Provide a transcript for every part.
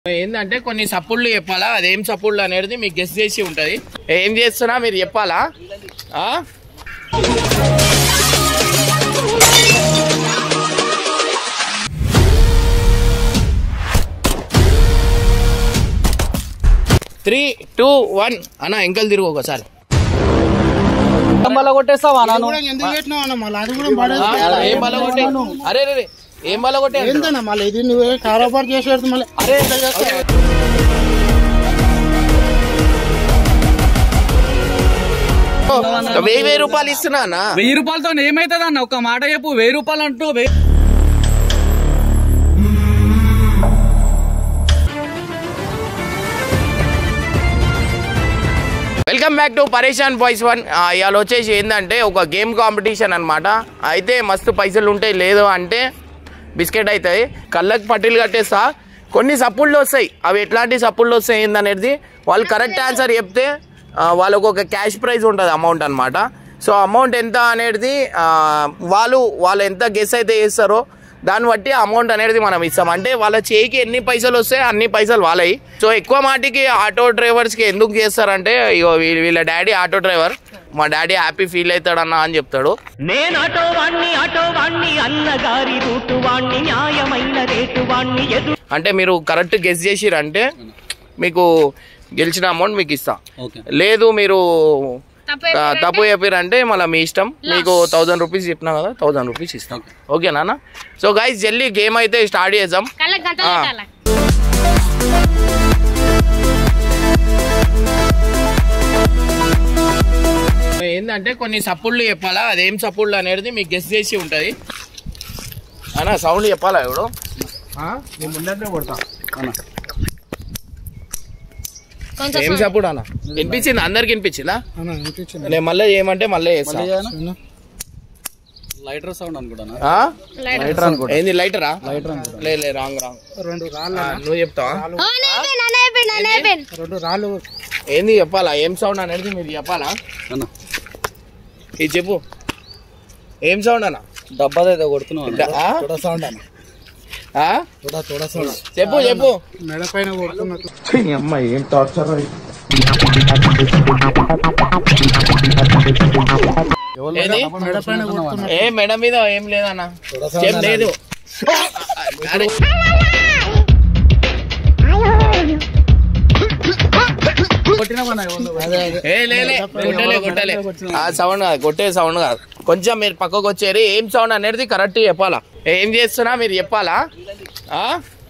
ఏంటంటే కొన్ని సప్పుళ్ళు చెప్పాలా అదేం సప్పుళ్ళు అనేది మీకు గెస్ట్ చేసి ఉంటది ఏం చేస్తున్నా మీరు చెప్పాలా ఆ? త్రీ టూ వన్ అన్న ఎంకలు తిరుగు ఒకసారి మళ్ళా కొట్టేస్తావా నాను కూడా ఎందుకు పెట్టినావు అన్న మళ్ళీ అది కూడా పడేది ఆ, ఏం బల కొట్టే అరే రే రే, ఏం బల కొట్టే ఏందన్న మళ్ళీ ఇది నువ్వే కారోబార్ చేసేది మళ్ళీ అరే వెయ్యి వెయ్యి రూపాయలు ఇస్తున్నా అన్న వెయ్యి రూపాయలతో ఏమైతుంది అన్న ఒక మాట చెప్పు వెయ్యి రూపాయలు అంటూ వెయ్యి- welcome back to Pareshan boys one ఇవాళ వచ్చేసి ఏంటంటే ఒక గేమ్ కాంపిటీషన్ అన్నమాట అయితే మస్తు పైసలు ఉంటాయి లేదు అంటే బిస్కెట్ అవుతాయి కళ్ళకి పట్టీలు కట్టేస్తా కొన్ని సప్పుళ్ళు వస్తాయి అవి ఎట్లాంటి సప్పుళ్ళు వస్తాయి ఏందనేది వాళ్ళు కరెక్ట్ ఆన్సర్ చెప్తే ఆ, వాళ్ళకు ఒక క్యాష్ ప్రైజ్ ఉంటుంది అమౌంట్ అనమాట సో అమౌంట్ ఎంత అనేది ఆ, వాళ్ళు వాళ్ళు ఎంత గెస్ అయితే చేస్తారో దాన్ని బట్టి అమౌంట్ అనేది మనం ఇస్తాం అంటే వాళ్ళ చేయికి ఎన్ని పైసలు వస్తాయి అన్ని పైసలు వాళ్ళవి సో ఎక్కువ మాటికి ఆటో డ్రైవర్స్కి ఎందుకు చేస్తారంటే ఇగో వీ- వీళ్ళ డాడీ ఆటో డ్రైవర్ మా డాడీ హ్యాపీ ఫీల్ అవుతాడన్నా అని చెప్తాడు నేను ఆటో వాణ్ణి ఆటో వాణ్ణి అన్నగారి రూటు వాణ్ణి న్యాయమైన రేటు వాణ్ణి ఎదు అంటే మీరు కరెక్ట్ గెస్ చేసిరంటే మీకు గెలిచిన అమౌంట్ మీకు ఇస్తా ఓకే లేదు మీరు ఆ, తప్పు చెప్పారంటే మళ్ళీ మీ ఇష్టం మీకు థౌజండ్ రూపీస్ చెప్పినా కదా థౌజండ్ రూపీస్ ఇస్తాం ఓకేనా సో గైస్ జల్దీ గేమ్ అయితే స్టార్ట్ చేద్దాం కళ్ళకి గంట ఆ. పెట్టాలా ఏంటంటే కొన్ని సప్పుళ్ళు చెప్పాలా అదేం సప్పుళ్ళు అనేది మీకు గెస్ట్ చేసి ఉంటది అన్న సౌండ్ చెప్పాలా ఇప్పుడు నేను ముందరే కొడతా కొంచెం ఏం సప్పుడు అన్న వినిపించింది అందరికి వినిపించిందా అన్న వినిపించింది నేను మళ్ళీ ఏమంటే మళ్ళీ చేస్తా అన్న, లైటర్ సౌండ్ అనుకుంటాను ఆ? లైట్. ఏంది లైటరా లే లే రాంగ్ రాంగ్ రెండు రాళ్ళు ఆ, నువ్వు చెప్తావా ఓ, నేబెన్, నా నేబెన్, నా నేబెన్. రెండు రాళ్ళు ఏంది చెప్పాలా ఏం సౌండ్ అనేది మీరు చెప్పాలా అన్న ఇది చెప్పు ఏం సౌండ్ అన్న డబ్బా ఏదో కొడుతున్నావు ద- ఆ? తొడ సౌండ్ అన్న ఆ? తొడ తొడ సౌండ్ చెప్పు చెప్పు మెడ పైన కొడుతున్నట్టు ఏది మెడ పైన కొడుతున్నట్టు ఏ మెడ మీద ఏం లేదన్న ఏం లేదు అరే అదే అదే ఏ లే లే, కొట్టలే కొట్టలే ఆ సౌండ్ కాదు కొట్టే సౌండ్ కాదు కొంచెం మీరు పక్కకు వచ్చేరి ఏం సౌండ్ అనేది కరెక్ట్ చెప్పాలా ఏం చేస్తున్నా మీరు చెప్పాలా ఆ?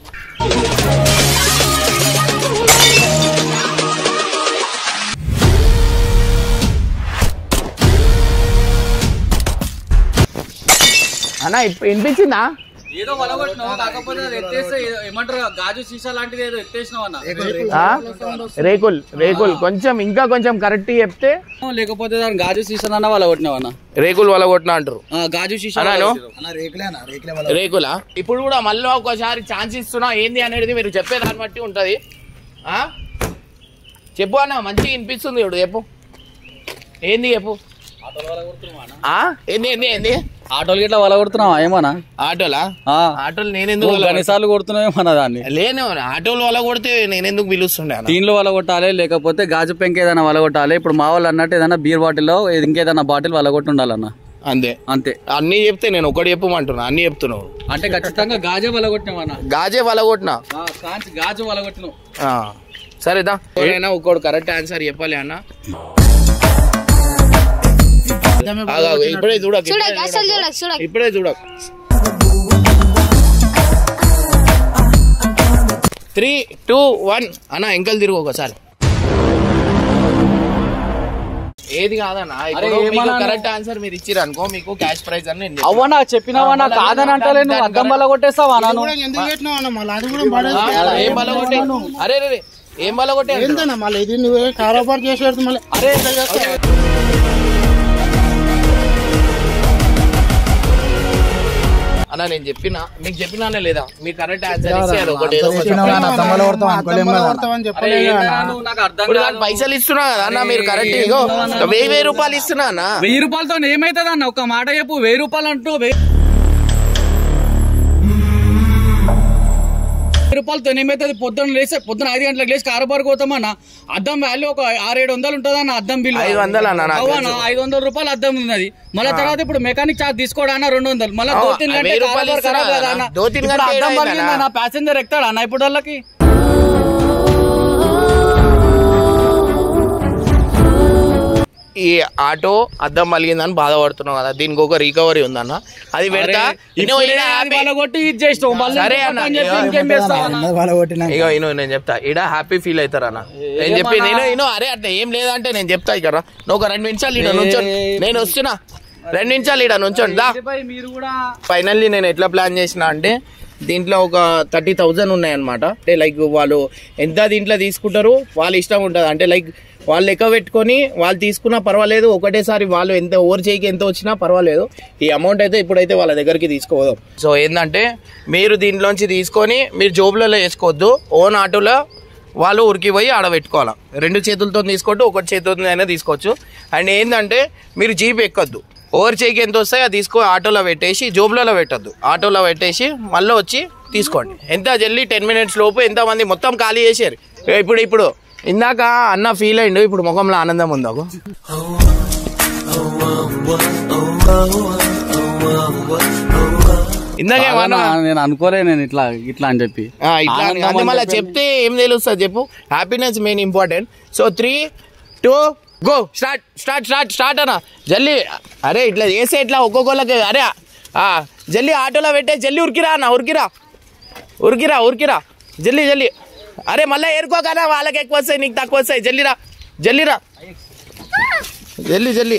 అన్న ఇప్- వినిపించిందా ఏదో వలగొట్టినావు కాకపోతే అది ఎత్తేస్తే ఏదో- ఏమంటారు గాజు సీసా లాంటిది ఏదో ఎత్తేసినావు అన్న ఆ? రేకుల్ రేకుల్ కొంచెం ఇంకా కొంచెం కరెక్ట్ చెప్తే లేకపోతే దాని గాజు సీసా అన్న వలగొట్టినావు అన్న రేకుల్ వల్ల కొట్టిన అంటారు ఆ, గాజు సీసా అన్నాను అన్న రేకులేనా రేకులే రేకులా ఇప్పుడు కూడా మళ్ళీ ఒకసారి ఛాన్స్ ఇస్తున్నా ఏంది అనేది మీరు చెప్పేదాన్ని బట్టి ఉంటది ఆ చెప్పు అన్న మంచిగా వినిపిస్తుంది ఇప్పుడు చెప్పు ఏంది చెప్పు ఆ? ఏంది ఏంది ఏంది ఆటోలు గిట్లా వలగొడుతున్నావా ఏమన్నా ఆటోలా ఆ. ఆటోలు నేనెందుకు నువ్వు వల్ల- గనిసార్లు కొడుతున్నావేమన్నా దాన్ని లేను ఆటోలు వల్ల కొడితే నేనెందుకు పిలుస్తుండే అన్న టీన్లు వలగొట్టాలి లేకపోతే గాజు పెంక ఏదైనా వలగొట్టాలి ఇప్పుడు మా వాళ్ళు అన్నట్టు ఏదైనా బీర్ బాటిల్లో ఇంకేదైనా బాటిల్ వలగొట్టి ఉండాలన్న అంతే అంతే అన్ని చెప్తే నేను ఒకటి చెప్పమంటున్నా అన్ని చెప్తున్నావు అంటే ఖచ్చితంగా గాజే వలగొట్టినావన్న గాజే వల్ల కొట్టినా కాంచి గాజు వలగొట్టినావు ఆ, సరేదా ఎవరైనా ఒక్కడు కరెక్ట్ ఆన్సర్ చెప్పాలి అన్న ఆగు, ఆగు, ఇప్పుడే చూడకు చూడకు ఇప్పుడే అసలు చూడకు. చూడకు చూడకు ఇప్పుడే చూడకు త్రీ టూ వన్ అన్న ఎంకలు తిరుగు ఒకసారి ఏది కాదన్న ఇప్పుడు మీకు ఏమన్నా కరెక్ట్ ఆన్సర్ మీరు ఇచ్చిర్రు అనుకో మీకు క్యాష్ ప్రైజ్ అని నేను అవ్వనా చెప్పినావా కాదని అంటలే నువ్వు అద్దం వల్ల కొట్టేస్తావా నాను కూడా ఎందుకు పెట్టినావు అన్న మళ్ళీ అది కూడా పడేది చెప్తాను. ఏం బల కొట్టే అరే రే రే, ఏం బల కొట్టే ఏందన్న మళ్ళీ ఇది నువ్వే కారోబార్ చేసేది మళ్ళీ అరే అన్న నేను చెప్పినా మీకు చెప్పినానే లేదా మీ కరెక్ట్ ఆన్సర్ ఇస్తే అది ఒకటి ఏదో ఒకటి కొడతావని చెప్పలే నువ్వు నాకు అర్థం ఇప్పుడు దానికి పైసలు ఇస్తున్నా కదా అన్న మీరు కరెక్ట్ ఇగో వెయ్యి వెయ్యి రూపాయలు ఇస్తున్నా అన్న వెయ్యి రూపాయలతో ఏమైతుంది అన్న ఒక మాట చెప్పు వెయ్యి రూపాయలు అంటూ వెయ్యి- రూపాయలు ఏమైతుంది పొద్దున్న లేస్తే పొద్దున ఐదు గంటలకు లేచి కారబార్ పోతామన్న అద్దం వాల్యూ ఒక ఆరేడు వందలు ఉంటుందన్న అద్దం బిల్ ఐదు వందలు అన్న నాకు తెలుసు. ఐదు వందల రూపాయలు అద్దం ఉన్నది మళ్ళీ తర్వాత ఇప్పుడు మెకానిక్ చార్జ్ తీసుకోవడా అన్న రెండు వందలు మళ్ళీ ఆ, దోతిన్ గంటే వెయ్యి రూపాయలు కారబార్ ఇస్తారా ఖరాబ్ కదా అన్న? అన్న. దోతిన్ ఇప్పుడు గంటే అద్దం ఏడైందన్న? పలిగిందన్న ప్యాసింజర్ ఎక్కుతాడా అన్న ఇప్పుడు వాళ్ళకి ఈ ఆటో అద్దం మలిగిందని బాధపడుతున్నావు కదా దీనికి ఒక రికవరీ ఉందన్న అది పెడతా ఇన్నో ఇప్పుడే ఈడ అది happy- వాళ్ళ కొట్టి ఇది చేసినావు మళ్ళీ సరే ఇంకొక అన్న, పని చెప్పి ఇగో ఇంకేం చేస్తావు అన్న? వాళ్ళ కొట్టినా ఇగో ఇను నేను చెప్తా ఇడ హ్యాపీ ఫీల్ అవుతారన్న నేను చెప్పి నేను ఇను అరే అట్లా ఏం లేదంటే నేను చెప్తా ఇక్కడ నువ్వు ఒక రెండు నిమిషాలు ఇడ నుంచోండి నేను వస్తున్నా రెండు నిమిషాలు ఇడ నుంచోండి దా ఇది పోయి మీరు కూడా ఫైనల్లీ నేను ఎట్లా ప్లాన్ చేసిన అంటే దీంట్లో ఒక థర్టీ థౌజండ్ ఉన్నాయన్నమాట అంటే లైక్ వాళ్ళు ఎంత దీంట్లో తీసుకుంటారు వాళ్ళ ఇష్టం ఉంటుంది అంటే లైక్ వాళ్ళు లెక్క పెట్టుకొని వాళ్ళు తీసుకున్నా పర్వాలేదు ఒకటేసారి వాళ్ళు ఎంత ఓవర్ చేయికి ఎంత వచ్చినా పర్వాలేదు ఈ అమౌంట్ అయితే ఇప్పుడైతే వాళ్ళ దగ్గరికి తీసుకోవద్దాం సో ఏంటంటే మీరు దీంట్లోంచి తీసుకొని మీరు జోబులలో వేసుకోవద్దు ఓన్ ఆటోలో వాళ్ళు ఉరికి పోయి ఆడ పెట్టుకోవాలి రెండు చేతులతో తీసుకోవద్దు ఒకటి చేతులతో అయినా తీసుకోవచ్చు అండ్ ఏంటంటే మీరు జీప్ ఎక్కొద్దు ఓవర్ చేయికి ఎంత వస్తాయో అది తీసుకో ఆటోలో పెట్టేసి జోబులలో పెట్టద్దు ఆటోలో పెట్టేసి మళ్ళీ వచ్చి తీసుకోండి ఎంత జల్దీ టెన్ మినిట్స్ లోపు ఎంతమంది మొత్తం ఖాళీ చేశారు ఇప్పుడు ఇప్పుడు ఇందాక అన్న ఫీల్ అయిండు ఇప్పుడు ముఖంలో ఆనందం ఉందాకు ఇందాక ఏమన్నా అన్న, నేను అనుకోలే నేను ఇట్లా ఇట్లా అని చెప్పి ఆ, ఇట్లా ఆనందం అంటే అని మళ్ళీ చెప్పి- చెప్తే ఏం తెలుస్తుంది చెప్పు happiness main important so three two go start start start start అన్న జల్దీ అరే ఇట్లా చేసే ఇట్లా ఒక్కొక్కళ్ళకి అరే ఆ, జల్దీ ఆటోలో పెట్టే జల్దీ ఉరికిరా అన్న ఉరికిరా ఉరికిరా ఉరికిరా జల్దీ జల్దీ అరే మళ్ళీ ఏరుకోకనా వాళ్ళకి ఎక్కువ వస్తాయి నీకు తక్కువ వస్తాయి జల్దీరా జల్దీరా జల్దీ జల్దీ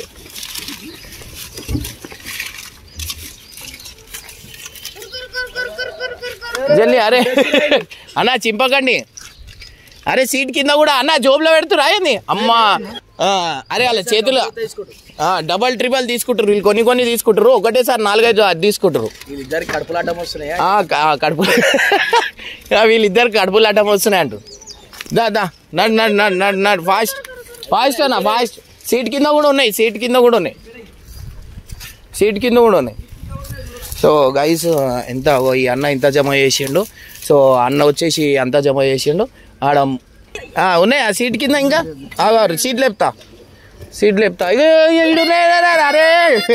జల్దీ అరే అన్న చింపకండి అరే సీట్ కింద కూడా అన్న జోబులో పెడుతురా ఏంది అమ్మా ఆ, అరే వాళ్ళ చేతులు ఆ, డబల్ ట్రిబల్ తీసుకుంటారు వీళ్ళు కొన్ని కొన్ని తీసుకుంటారు ఒకటేసారి నాలుగైదు అది తీసుకుంటారు వీళ్ళిద్దరికి కడుపులాటం వస్తున్నాయా ఆ, క- ఆ, కడుపు ఆ, వీళ్ళిద్దరు కడుపులు అడ్డం వస్తున్నాయి అంటు దా దా నడు నడు నడు నడు నడు ఫాస్ట్ ఫాస్ట్ అన్న ఫాస్ట్ సీట్ కింద కూడా ఉన్నాయి సీట్ కింద కూడా ఉన్నాయి సీట్ కింద కూడా ఉన్నాయి సో గైస్ ఎంత ఓ ఈ అన్న ఇంత జమ చేసిండు సో అన్న వచ్చేసి అంత జమ చేసిండు ఆడ ఆ, ఉన్నాయి ఆ సీట్ కింద ఇంకా ఆగారు సీట్ లేపుతా సీట్ లేపుతా ఇగో, ఇగో, ఈడు ఉన్నాయి, రా, రా, రా, అరే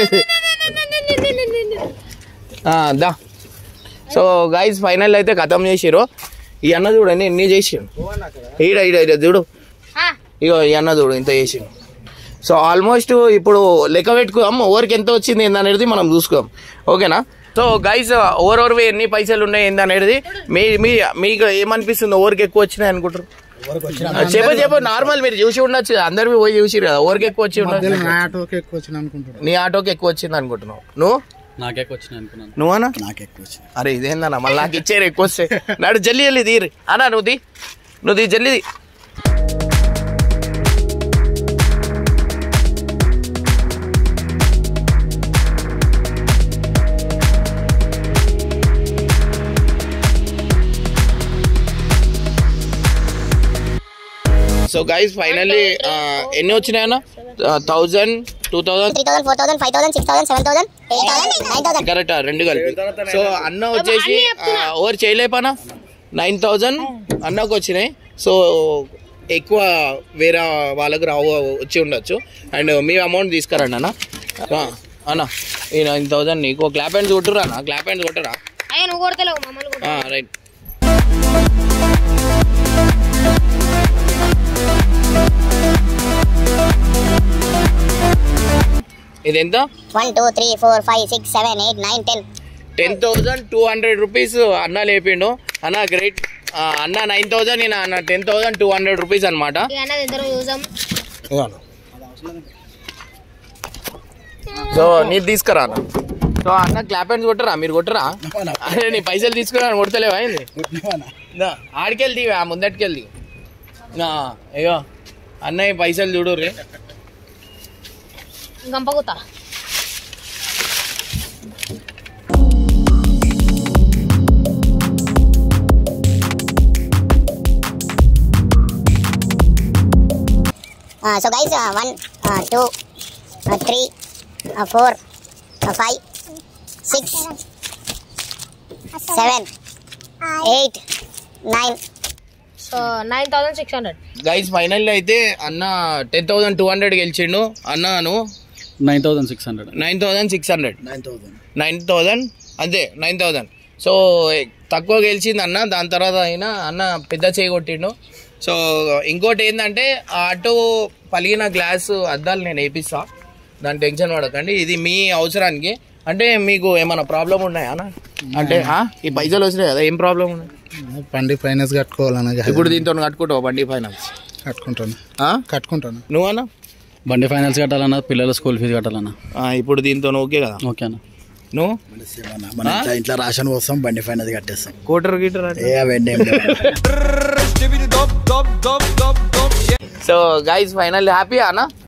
ఆ, దా సో గైస్ ఫైనల్ అయితే ఖతం చేసిరు ఈ అన్న చూడండి ఎన్ని చేసిండు ఈడ ఈడ ఈడ చూడు ఇగో ఈ అన్న చూడు ఇంత చేసిండు సో ఆల్మోస్ట్ ఇప్పుడు లెక్క పెట్టుకుందాం ఓవర్కి ఎంత వచ్చింది ఏందనేది మనం చూసుకోం ఓకేనా సో గైస్ ఓవర్ ఓవర్ ఎన్ని పైసలు ఉన్నాయి ఏందనేది మీ మీ మీకు ఏమనిపిస్తుంది ఓవర్కి ఎక్కువ వచ్చినాయి అనుకుంటారు చెప్పు చెప్పు నార్మల్ మీరు చూసి ఉండొచ్చు అందరు పోయి చూసి కదా ఓవర్కి ఎక్కువ వచ్చి ఉండొచ్చు నా ఆటోకి ఎక్కువ వచ్చిన అనుకుంటాడు నీ ఆటోకి ఎక్కువ వచ్చింది అనుకుంటున్నావు నువ్వు నాకెక్కువ వచ్చినాయి అనుకున్నాను నువ్వనా నాకు ఎక్కువ వచ్చింది అరే ఇదేందన్న మళ్ళీ నాకు ఇచ్చారు ఎక్కువ వస్తే నాడు జల్లి జల్లి తీరి అన్నా నువ్వు తీ నువ్వు తీ జల్లి తీ. సో గైస్ ఫైనల్లీ ఎన్ని వచ్చినాయన్న thousand two thousand three thousand four thousand five thousand six thousand seven thousand eight thousand nine thousand correct రెండు కలిపి సో అన్న వచ్చేసి ఓవర్ చేయలేపనా నైన్ థౌజండ్ అన్నకు వచ్చినాయి సో ఎక్కువ వేరే వాళ్ళకు రావు వచ్చి ఉండొచ్చు అండ్ మీ అమౌంట్ తీసుకురండి అన్న ఆ, అన్న ఈ నైన్ థౌజండ్ నీకు క్లాప్ హ్యాండ్స్ కొట్టురా అన్న క్లాప్ హ్యాండ్స్ కొట్టరా అయ్యా నువ్వు కొడతలేవు మమ్మల్ని కొట్టు. రైట్ ఇది ఎంత one two three four five six seven eight nine ten ten thousand two hundred rupees అన్న లేపిండు అన్న గ్రేట్ అన్న నైన్ థౌజండ్ నేను అన్న ten thousand two hundred rupees అనమాట ఇక అన్నది ఇద్దరం చూసాం సో నీది తీసుకురా అన్న సో అన్న క్లాప్ హ్యాండ్స్ కొట్టరా మీరు కొట్టరా అరే నీ పైసలు తీసుకురా కొడతలేవా ఏంది దా, ఆడికెళ్ది ఆ ముందటికెళ్ది అయ్యో అన్నయ్య పైసలు చూడు రే గంపగుతా Uh, so guys, uh, one, uh, two, uh, three, uh, four, uh, five, six, seven, eight, nine so nine thousand six hundred guys final అయితే అన్న టెన్ థౌసండ్ టూ హండ్రెడ్ గెలిచిండు అన్నాను nine thousand six hundred nine thousand six hundred nine thousand nine thousand అంతే nine thousand so తక్కువ గెలిచింది అన్న దాని తర్వాత అయినా అన్న పెద్ద చేయి కొట్టిండు సో ఇంకోటి ఏంటంటే ఆ ఆటో పలిగిన గ్లాస్ అద్దాలు నేను వేపిస్తా దాని టెన్షన్ పడకండి ఇది మీ అవసరానికి అంటే మీకు ఏమైనా ప్రాబ్లం ఉన్నాయా అన్న అంటే ఆ? ఈ పైసలు వచ్చినాయి కదా ఏం ప్రాబ్లం ఉన్నాయి బండి ఫైనాన్స్ కట్టుకోవాలన్నా ఇప్పుడు దీంతో కట్టుకుంటావు బండి ఫైనాన్స్ కట్టుకుంటాను ఆ? కట్టుకుంటాను నువ్వన్నా బండి ఫైనాన్స్ కట్టాలన్నా పిల్లల స్కూల్ ఫీజు కట్టాలన్నా ఆ, ఇప్పుడు దీంతో ఓకే కదా ఓకే అన్న నువ్వు మన ఇంట్లో ఇంట్లో రాషన్ కోసం బండి ఫైనాన్స్ కట్టేస్తాం కోటర్ గీటర్ అంటే ఏ అవన్నీ ఏం లేవు. సో గైస్ ఫైనల్ హ్యాపీ అన్న